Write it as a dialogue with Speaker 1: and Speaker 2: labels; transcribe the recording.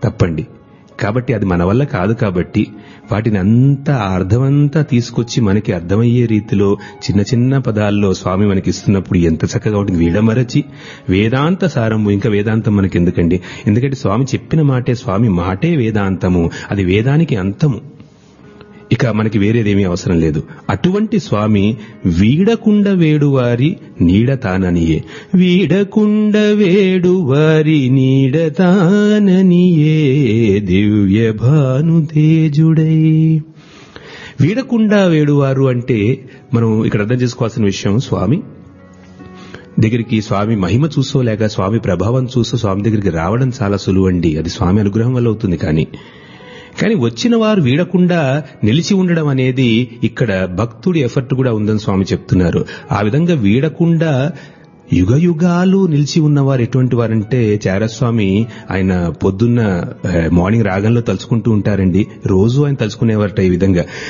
Speaker 1: తప్పండి కాబట్టి అది మన వల్ల కాదు కాబట్టి వాటిని అంతా ఆ అర్థమంతా తీసుకొచ్చి మనకి అర్థమయ్యే రీతిలో చిన్న చిన్న పదాల్లో స్వామి మనకి ఇస్తున్నప్పుడు ఎంత చక్కగా ఉంటుంది వీడమరచి వేదాంత సారము ఇంకా వేదాంతం మనకి ఎందుకండి ఎందుకంటే స్వామి చెప్పిన మాటే స్వామి మాటే వేదాంతము అది వేదానికి అంతము ఇక మనకి వేరేదేమీ అవసరం లేదు అటువంటి స్వామి వీడకుండ వేడువారి నీడ తాననియే వీడకుండ వేడువారి నీడ తాననియే దివ్య భానుతేజుడై వీడకుండా వేడువారు అంటే మనం ఇక్కడ అర్థం చేసుకోవాల్సిన విషయం స్వామి దగ్గరికి స్వామి మహిమ చూసో లేక స్వామి ప్రభావం చూసో స్వామి దగ్గరికి రావడం చాలా సులువండి అది స్వామి అనుగ్రహం వల్ల అవుతుంది కానీ కానీ వచ్చిన వారు వీడకుండా నిలిచి ఉండడం అనేది ఇక్కడ భక్తుడి ఎఫర్ట్ కూడా ఉందని స్వామి చెప్తున్నారు ఆ విధంగా వీడకుండా యుగ యుగాలు నిలిచి ఉన్నవారు ఎటువంటి వారంటే చారస్వామి ఆయన పొద్దున్న ఆ, మార్నింగ్ రాగంలో తలుచుకుంటూ ఉంటారండి రోజు ఆయన తలుచుకునేవారట ఈ విధంగా